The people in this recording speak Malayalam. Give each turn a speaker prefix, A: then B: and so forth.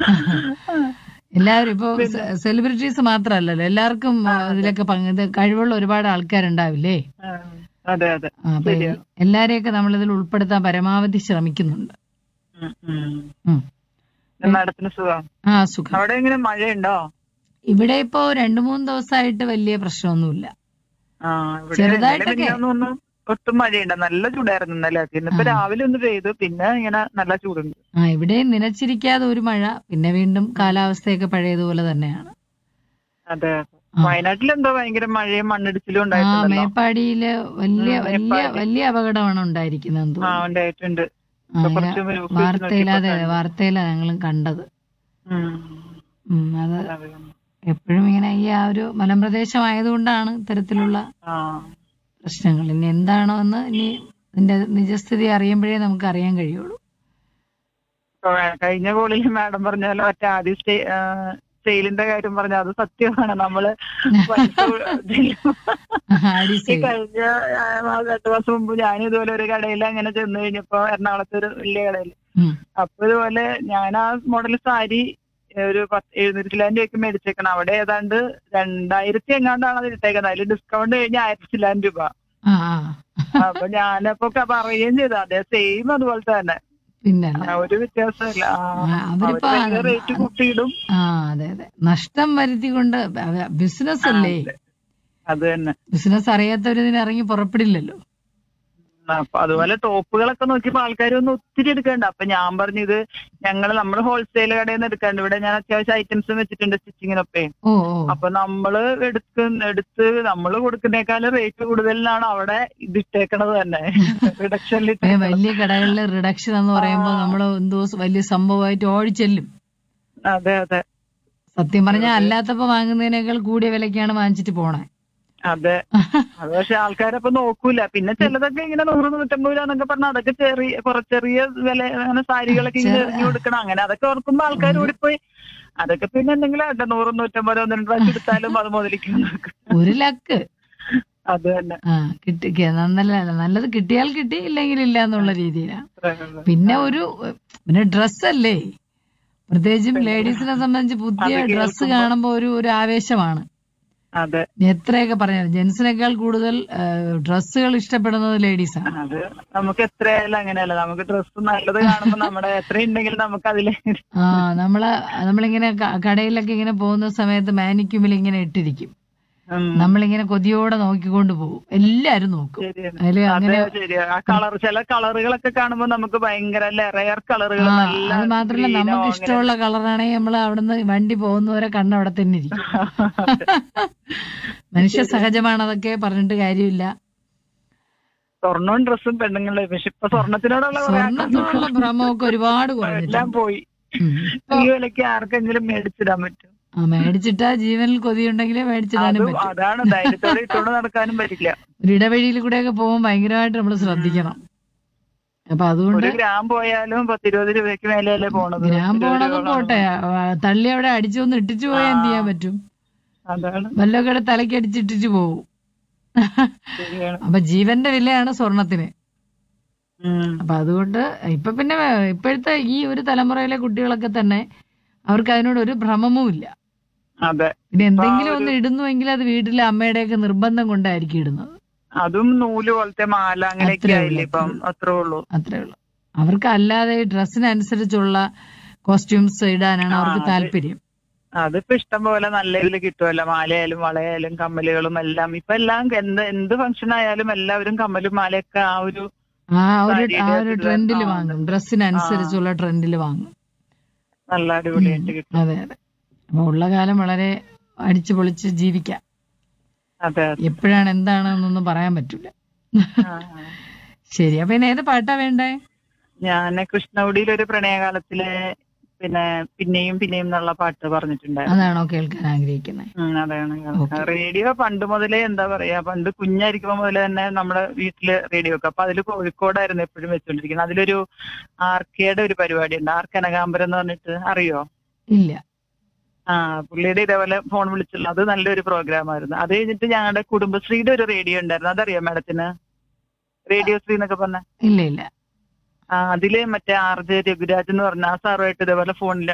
A: എല്ലാവരും ഇപ്പൊ സെലിബ്രിറ്റീസ് മാത്രല്ലല്ലോ എല്ലാവർക്കും ഇതിലൊക്കെ പങ്ക് ഇത് കഴിവുള്ള ഒരുപാട് ആൾക്കാരുണ്ടാവില്ലേ
B: ആ, അതെ അതെ
A: ആ, അപ്പൊ എല്ലാരെയൊക്കെ നമ്മൾ ഇതിൽ ഉൾപ്പെടുത്താൻ പരമാവധി ശ്രമിക്കുന്നുണ്ട്
B: ഉം, ഉം.
A: ഉം.
B: മാഡത്തിന് സുഖം
A: ആ സുഖം
B: അവിടെ എങ്ങനെ മഴയുണ്ടോ
A: ഇവിടെ ഇപ്പോ രണ്ടു മൂന്ന് ദിവസമായിട്ട് വലിയ പ്രശ്നമൊന്നുമില്ല
B: ആ ഇവിടെ
A: ചെറുതായിട്ടൊക്കെ.
B: ഇന്നലെ മിനിഞ്ഞാന്നൊന്നും ഒട്ടും മഴയുണ്ട് നല്ല ചൂടായിരുന്നു ഇന്നലെ ഇന്നിപ്പോ രാവിലെ ഒന്ന് പെയ്തു പിന്നെ ഇങ്ങനെ നല്ല ചൂടുണ്ട്
A: ആ ഇവിടെ നിലച്ചിരിക്കാതെ ഒരു മഴ പിന്നെ വീണ്ടും കാലാവസ്ഥയൊക്കെ പഴയതുപോലെ തന്നെയാണ്
B: അതെ വയനാട്ടിൽ എന്തോ ഭയങ്കര മഴയും മണ്ണിടിച്ചിലും
A: ആ
B: ഉണ്ടായിട്ടുണ്ടല്ലോ
A: മേപ്പാടിയില് വലിയ
B: ഉം,
A: വലിയ
B: മേപ്പാടി.
A: വലിയ അപകടമാണ് ഉണ്ടായിരിക്കുന്നത്
B: ആ ഉണ്ടായിട്ടുണ്ട്
A: ആ,
B: ഇപ്പൊ
A: ഇങ്ങനെ
B: കുറച്ച് news
A: വാർത്തയിൽ അതെ
B: നോക്കിയപ്പോ
A: വാർത്തയിലാണ് ഞങ്ങളും കണ്ടത്
B: ഉം.
A: ഉം, അത്
B: അതെ.
A: എപ്പോഴും ഇങ്ങനെ ഈ ആ ഒരു മലമ്പ്രദേശമായതുകൊണ്ടാണ് ഇത്തരത്തിലുള്ള
B: ആ
A: പ്രശ്നങ്ങൾ ഇനി എന്താണോ എന്ന് ഇനി ഇതിന്റെ നിജസ്ഥിതി അറിയുമ്പോഴേ നമുക്ക് അറിയാൻ കഴിയുള്ളൂ
B: ഇപ്പൊ കഴിഞ്ഞ കോളിൽ മാഡം പറഞ്ഞാലോ ഒറ്റ ആദ്യം സ്റ്റേ സെയിലിന്റെ കാര്യം പറഞ്ഞ അത് സത്യമാണ് നമ്മള് പൈസ
A: ആടി
B: ഈ
A: സെയിൽ.
B: കഴിഞ്ഞ ആ, മാസം എട്ട് മാസം മുമ്പ് ഞാൻ ഇതുപോലെ ഒരു കടയിൽ അങ്ങനെ ചെന്ന് കഴിഞ്ഞപ്പോ എറണാകുളത്ത് ഒരു വലിയ കടയിൽ
A: ഉം.
B: അപ്പൊ ഇതുപോലെ ഞാൻ ആ മോഡൽ സാരി ഒരു പത്ത് എഴുന്നൂറ്റി ചില്ലാൻ രൂപയ്ക്ക് മേടിച്ചേക്കണം അവിടെ ഏതാണ്ട് രണ്ടായിരത്തി എങ്ങാണ്ടാണ് അത് ഇട്ടേക്കുന്നത് അതിൽ ഡിസ്കൗണ്ട് കഴിഞ്ഞ ആയിരത്തി ചില്ലാൻ രൂപ
A: ആ ആ.
B: അപ്പൊ ഞാനപ്പോ ക- പറയുകയും ചെയ്തു അതെ സെയിം അതുപോലത്തെ തന്നെ
A: പിന്നല്ല
B: ആ, ഒരു വ്യത്യാസമില്ല ആ,
A: ആ, അവരിപ്പോ
B: അവര് റേറ്റ് കൂട്ടിയിടും
A: ആ അതെ അതെ നഷ്ടം വരുത്തിക്കൊണ്ട് ബിസിനസ് അല്ലേ
B: അത് തന്നെ
A: ബിസിനസ് അറിയാത്തവരിതിന് ഇറങ്ങി പുറപ്പെടില്ലല്ലോ
B: അപ്പൊ അതുപോലെ ടോപ്പുകളൊക്കെ നോക്കിയപ്പോ ആൾക്കാർ ഒന്ന് ഒത്തിരി എടുക്കണ്ട അപ്പൊ ഞാൻ പറഞ്ഞു ഇത് ഞങ്ങൾ നമ്മൾ ഹോൾസെയിൽ കടയിൽ നിന്ന് എടുക്കാണ്ട് ഇവിടെ ഞാൻ അത്യാവശ്യം ഐറ്റംസും വെച്ചിട്ടുണ്ട് സ്റ്റിച്ചിങ്ങിനൊക്കെ
A: ഓ ഓ
B: അപ്പൊ നമ്മള് എടുക്ക എടുത്ത് നമ്മൾ കൊടുക്കുന്നേക്കാളും റേറ്റ് കൂടുതലാണ് അവിടെ ഇത് ഇട്ടേക്കണത് തന്നെ റിഡക്ഷനിൽ
A: ഏ, വലിയ കടകളിൽ റിഡക്ഷൻ എന്ന് പറയുമ്പോൾ നമ്മൾ എന്തോ വലിയ സംഭവമായിട്ട് ഓടിച്ചെല്ലും
B: അതെ അതെ
A: സത്യം പറഞ്ഞാൽ അല്ലാത്തപ്പോ വാങ്ങുന്നതിനേക്കാൾ കൂടിയ വിലക്കാണ് വാങ്ങിച്ചിട്ട് പോണേ
B: അതെ അത് പക്ഷെ ആൾക്കാരപ്പൊ നോക്കൂല പിന്നെ ചിലതൊക്കെ ഇങ്ങനെ നൂറ് നൂറ്റമ്പത് രൂപ എന്നൊക്കെ പറഞ്ഞാൽ അതൊക്കെ ചെറിയ കുറച്ച് ചെറിയ വില അങ്ങനെ സാരികളൊക്കെ ഇങ്ങനെ എറിഞ്ഞു കൊടുക്കണം അങ്ങനെ അതൊക്കെ ഓർക്കുമ്പോ ആൾക്കാർ ഓടിപ്പോയി അതൊക്കെ പിന്നെ എന്തെങ്കിലും ആട്ടെ നൂറ് നൂറ്റമ്പത് ഒന്ന് രണ്ട് പ്രാവശ്യം എടുത്താലും അത് മുതലിക്കും
A: ഒരു ലക്ക്
B: അത് തന്നെ
A: ആ കിട്ടി കി- നല്ല നല്ലത് കിട്ടിയാൽ കിട്ടി ഇല്ലെങ്കിൽ ഇല്ല എന്നുള്ള രീതിയിലാണ് പിന്നെ ഒരു പിന്നെ ഡ്രസ് അല്ലേ പ്രത്യേകിച്ചും ലേഡീസിനെ സംബന്ധിച്ച് പുതിയ
B: അത്
A: ഡ്രസ്സ്
B: കേൾക്കുമ്പോ-
A: കാണുമ്പോൾ ഒരു ഒരു ആവേശമാണ്
B: അതെ
A: എത്രയൊക്കെ പറഞ്ഞാലും ജെൻസിനേക്കാൾ കൂടുതൽ ഡ്രസ്സുകൾ ഇഷ്ടപ്പെടുന്നത് ലേഡീസാണ്
B: അത് നമുക്ക് എത്രയായാലും അങ്ങനെയല്ല നമുക്ക് ഡ്രസ്സ് നല്ലത് കാണുമ്പോ നമ്മുടെ എത്ര ഉണ്ടെങ്കിലും നമുക്ക് അതിലെ
A: ആ നമ്മള് നമ്മളിങ്ങനെ ക- കടയിലൊക്കെ ഇങ്ങനെ പോകുന്ന സമയത്ത് മാനിക്യൂമിൽ ഇങ്ങനെ ഇട്ടിരിക്കും
B: ഉം,
A: നമ്മളിങ്ങനെ കൊതിയോടെ നോക്കിക്കൊണ്ട് പോകും എല്ലാരും നോക്കും
B: ശരിയാണ്
A: അതില്
B: അതെ
A: അങ്ങനെ
B: ശരിയാ ആ കളർ ചില കളറുകളൊക്കെ കാണുമ്പോ നമുക്ക് ഭയങ്കര റയർ കളറുകൾ
A: ആ
B: നല്ല
A: അത് മാത്രല്ല
B: green ഓ
A: നമുക്ക്
B: അങ്ങനെ.
A: ഇഷ്ടമുള്ള കളറാണെങ്കിൽ നമ്മൾ അവിടുന്ന് വണ്ടി പോകുന്നവരെ കണ്ണ് അവിടെ തന്നെ ഇരിക്കും മനുഷ്യ സഹജമാണ് അതൊക്കെ പറഞ്ഞിട്ട് കാര്യമില്ല
B: സ്വർണവും ഡ്രസ്സും പെണ്ണുങ്ങളുടെ പക്ഷെ ഇപ്പൊ സ്വർണത്തിനോടുള്ള കുറെ
A: സ്വർണത്തോടുള്ള ഭ്രമമൊക്കെ ഒരുപാട്
B: എല്ലാം
A: കുറഞ്ഞിട്ടുണ്ട്
B: പോയി
A: ഉം. ഇപ്പൊ
B: ഈ വിലക്ക് ആർക്കെങ്കിലും മേടിച്ചിടാൻ പറ്റും
A: ആ മേടിച്ചിട്ടാ ജീവനിൽ കൊതിയുണ്ടെങ്കിലേ മേടിച്ചിടാനും
B: അതും
A: പറ്റും
B: അതാണ് ധൈര്യത്തോടെ ഇട്ടുകൊണ്ട് നടക്കാനും പറ്റില്ല
A: ഒരു ഇടവഴിയിൽ കൂടെയൊക്കെ പോകുമ്പോൾ ഭയങ്കരമായിട്ട് നമ്മൾ ശ്രദ്ധിക്കണം അപ്പൊ അതുകൊണ്ട്
B: ഒരു ഗ്രാം പോയാലും പത്തിരുപത് രൂപയ്ക്ക് മേലെയല്ലേ പോണത്
A: ഗ്രാം
B: ഇരുപത്
A: പോണതും
B: രൂപയോളം
A: പോട്ടെ ആ, തള്ളി അവിടെ അടിച്ചൊന്ന് ഇട്ടിച്ചു പോയാൽ എന്ത് ചെയ്യാൻ പറ്റും
B: അതാണ്
A: വല്ലൊക്കെ തലയ്ക്ക് അടിച്ചിട്ടിട്ട് പോകും
B: ശരിയാണ്
A: അപ്പൊ ജീവന്റെ വിലയാണ് സ്വർണത്തിന്
B: ഉം.
A: അപ്പൊ അതുകൊണ്ട് ഇപ്പൊ പിന്നെ ഇപ്പോഴത്തെ ഈ ഒരു തലമുറയിലെ കുട്ടികളൊക്കെ തന്നെ അവർക്ക് അതിനോട് ഒരു ഭ്രമവും ഇല്ല
B: അതെ
A: പിന്നെ എന്തെങ്കിലും ഒന്ന് ഇടുന്നുവെങ്കിൽ അത് വീട്ടിലെ അമ്മയുടെയൊക്കെ നിർബന്ധം കൊണ്ടായിരിക്കും ഇടുന്നത്
B: അതും നൂല് പോലത്തെ മാല അങ്ങനെയൊക്കെ
A: അത്രേ
B: ആയില്ലേ
A: ഉള്ളൂ,
B: ഇപ്പം അത്രേ ഉള്ളൂ
A: അത്രേ ഉള്ളൂ അവർക്ക് അല്ലാതെ ഈ ഡ്രസ്സിനനുസരിച്ചുള്ള കോസ്റ്റ്യൂംസ് ഇടാനാണ്
B: ആ,
A: അവർക്ക്
B: അത്
A: താല്പര്യം
B: അതിപ്പോ ഇഷ്ടം പോലെ നല്ല ഇതിൽ കിട്ടുമല്ലോ മാലയായാലും വളയായാലും കമ്മലുകളും എല്ലാം ഇപ്പൊ എല്ലാം എന്ത് എന്ത് ഫംഗ്ഷൻ ആയാലും എല്ലാവരും കമ്മലും മാലയൊക്കെ ആ ഒരു
A: ആ ഒരു
B: സാരിയുടെ
A: ആ ഒരു
B: ഇത്
A: ട്രെൻഡിൽ
B: ആ,
A: വാങ്ങും ഡ്രസ്സിനനുസരിച്ചുള്ള ട്രെൻഡിൽ വാങ്ങും
B: നല്ല അടിപൊളിയായിട്ട് കിട്ടും
A: അതെ അതെ അപ്പൊ ഉള്ള കാലം വളരെ അടിച്ചു പൊളിച്ച് ജീവിക്കാം
B: അതെ അതെ
A: എപ്പോഴാണ് എന്താണെന്നൊന്നും പറയാൻ പറ്റൂല
B: ആ, ആ.
A: ശരി അപ്പൊ ഇനി ഏത് പാട്ടാ വേണ്ടേ
B: ഞാന് കൃഷ്ണകുടിയിൽ ഒരു പ്രണയകാലത്തിലെ പിന്നെ പിന്നെയും പിന്നെയും എന്നുള്ള പാട്ട് പറഞ്ഞിട്ടുണ്ടായിരുന്നു
A: അതാണോ കേൾക്കാൻ ആഗ്രഹിക്കുന്നത്
B: ഉം, അതാണ്
A: Okay.
B: റേഡിയോ പണ്ട് മുതലേ എന്താ പറയാ പണ്ട് കുഞ്ഞായിരിക്കുമ്പോ മുതലേ തന്നെ നമ്മുടെ വീട്ടില് റേഡിയോ ഒക്കെ അപ്പൊ അതിൽ കോഴിക്കോടായിരുന്നു എപ്പോഴും വെച്ചോണ്ടിരിക്കുന്നത് അതിലൊരു ആർക്കയുടെ ഒരു പരിപാടി ഉണ്ട് ആർ കനകാംബരം എന്ന് പറഞ്ഞിട്ട് അറിയോ
A: ഇല്ല
B: ആ പുള്ളിയുടെ ഇതേപോലെ ഫോൺ വിളിച്ചുള്ള അത് നല്ലൊരു പ്രോഗ്രാം ആയിരുന്നു അത് കഴിഞ്ഞിട്ട് ഞങ്ങളുടെ കുടുംബശ്രീയുടെ ഒരു റേഡിയോ ഉണ്ടായിരുന്നു അതറിയോ മാഡത്തിന് റേഡിയോ ശ്രീ എന്നൊക്കെ പറഞ്ഞ
A: ഇല്ല ഇല്ല
B: ആ അതില് മറ്റേ ആർ ജെ രഘുരാജ് എന്ന് പറഞ്ഞ ആ സാറുമായിട്ട് ഇതേപോലെ ഫോണിൽ